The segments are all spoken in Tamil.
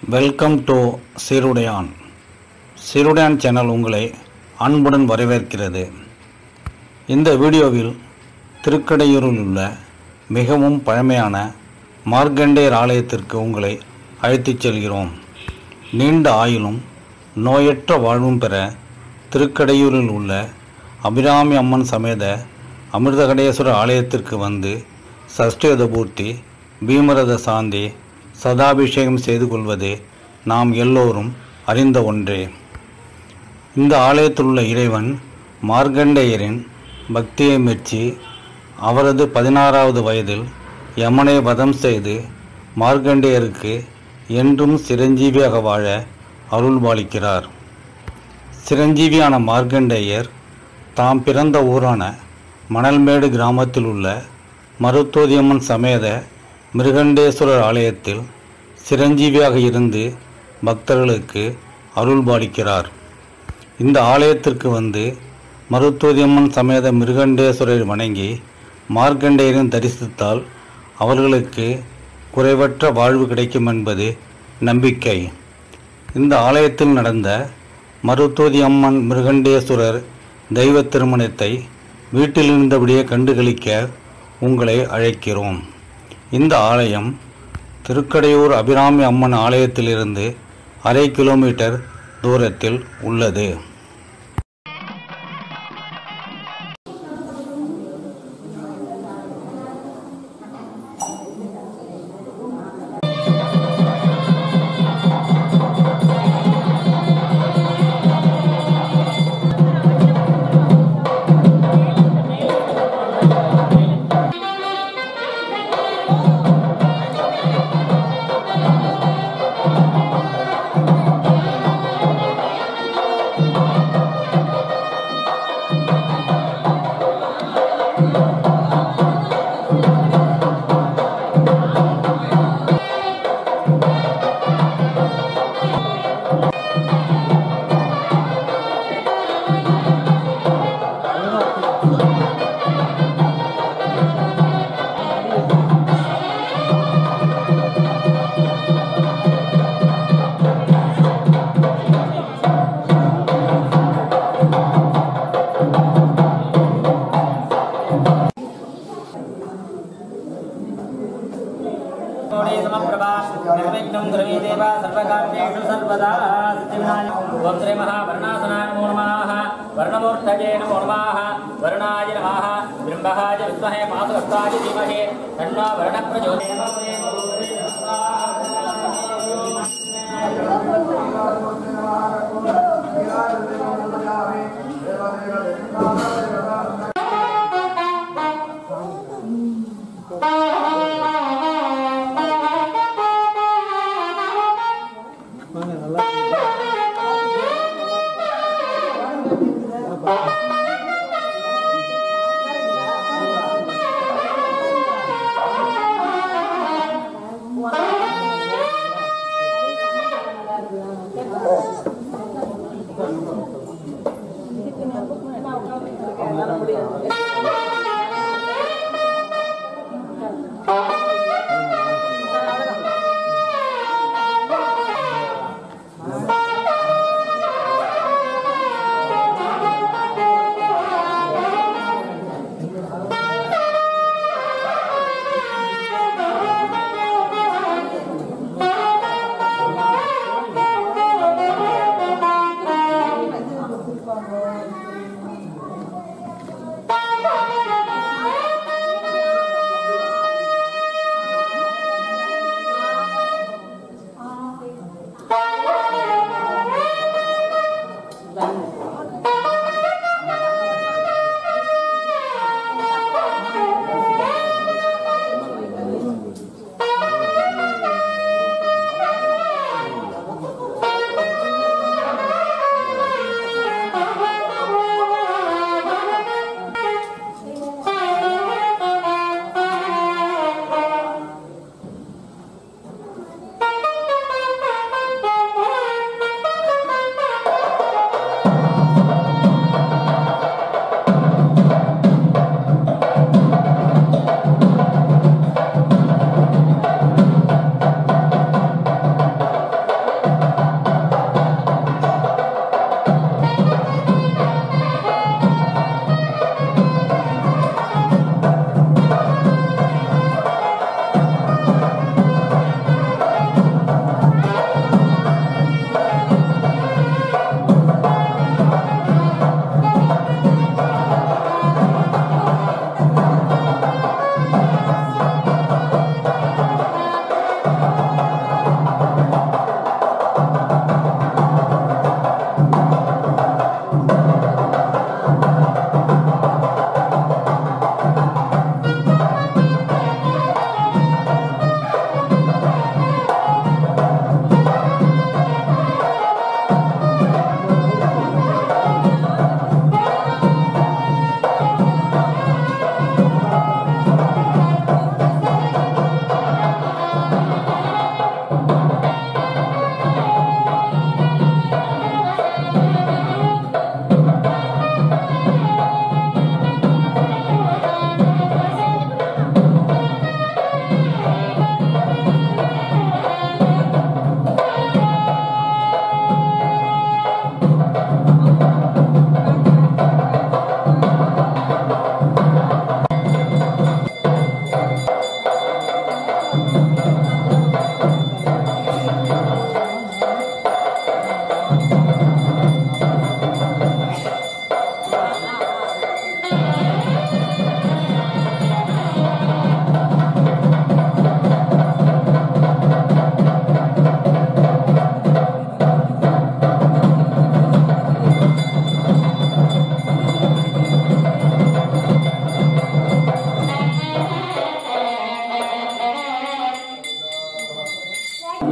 Welcome to Seerudaiyan Seerudaiyan channel உங்களை அன்புடன் வரவேற்கிறது இந்த வீடியோவில் திருக்கடையூரில் உள்ள மிகவும் பழமையான மார்க்கண்டேயர் ஆலயத்திற்கு உங்களை அழைத்துச் செல்கிறோம் நீண்ட ஆயுளும் நோயற்ற வாழ்வும் பெற திருக்கடையூரில் உள்ள அபிராமி அம்மன் சமேத அமிர்தகடேஸ்வரர் ஆலயத்திற்கு வந்து சஷ்டியத பூர்த்தி பீமரத சாந்தி சதாபிஷேகம் செய்து கொள்வது நாம் எல்லோரும் அறிந்த ஒன்றே இந்த ஆலயத்தில் உள்ள இறைவன் மார்க்கண்டேயரின் பக்தியை மெச்சி அவரது பதினாறாவது வயதில் யமனை வதம் செய்து மார்க்கண்டேயருக்கு என்றும் சிரஞ்சீவியாக வாழ அருள்பாலிக்கிறார் சிரஞ்சீவியான மார்க்கண்டேயர் தாம் பிறந்த ஊரான மணல்மேடு கிராமத்தில் உள்ள மருத்தோதியம்மன் சமேத மிருகண்டேஸ்வரர் ஆலயத்தில் சிரஞ்சீவியாக இருந்து பக்தர்களுக்கு அருள்பாலிக்கிறார் இந்த ஆலயத்திற்கு வந்து மருத்துவதியம்மன் சமேத மிருகண்டேஸ்வரரை வணங்கி மார்க்கண்டேயரின் தரிசித்தால் அவர்களுக்கு குறைவற்ற வாழ்வு கிடைக்கும் என்பது நம்பிக்கை இந்த ஆலயத்தில் நடந்த மருத்துவதி அம்மன் மிருகண்டேஸ்வரர் தெய்வ திருமணத்தை வீட்டில் இருந்தபடியே கண்டுகளிக்க உங்களை அழைக்கிறோம் இந்த ஆலயம் திருக்கடையூர் அபிராமி அம்மன் ஆலயத்திலிருந்து அரை கிலோமீட்டர் தூரத்தில் உள்ளது कोणे समप्रभा निर्विघ्नं द्रवी देव सर्वकार्येषु सर्वदा सिद्धिविनाय ॐ श्री महावर्णासनाय नमो नमः वर्णमूर्धये नमो नमः वर्णाय नमः बिम्बहाय विद्महे मातुरस्ताय धीमहि तन्नो Wow.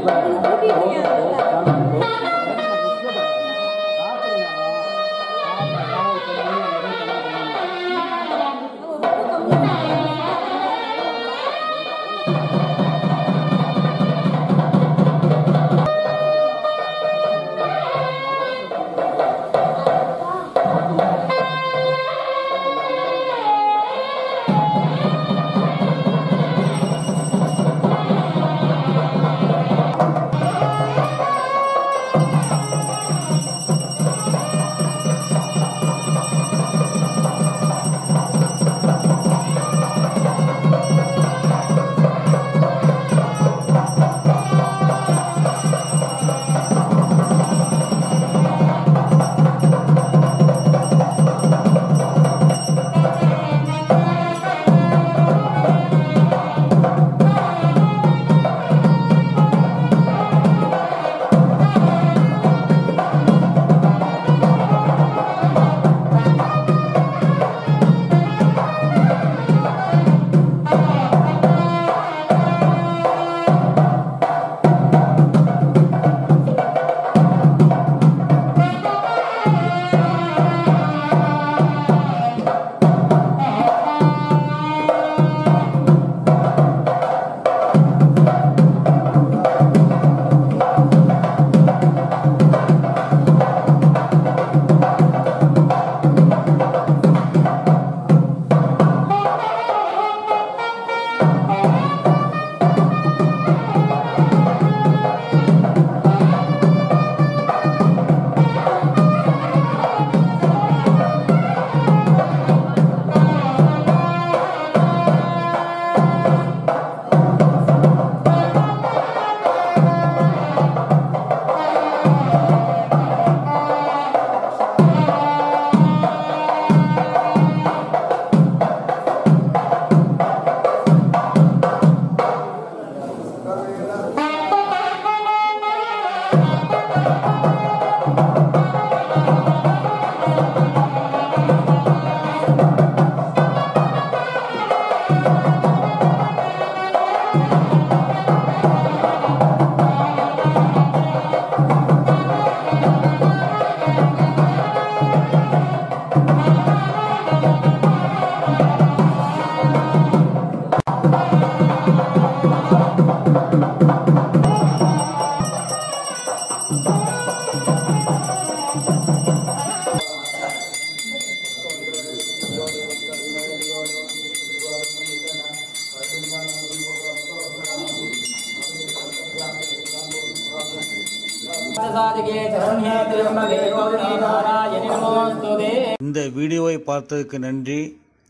சாதிகே சரண்யே திரியம்பகே கௌரி நாராயணி நமோஸ்துதே இந்த வீடியோவை பார்த்ததுக்கு நன்றி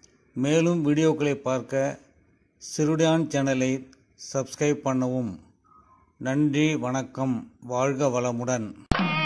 மேலும் வீடியோக்களை பார்க்க சிறுடான் சேனலை சப்ஸ்கிரைப் பண்ணவும் நன்றி வணக்கம் வாழ்க வளமுடன்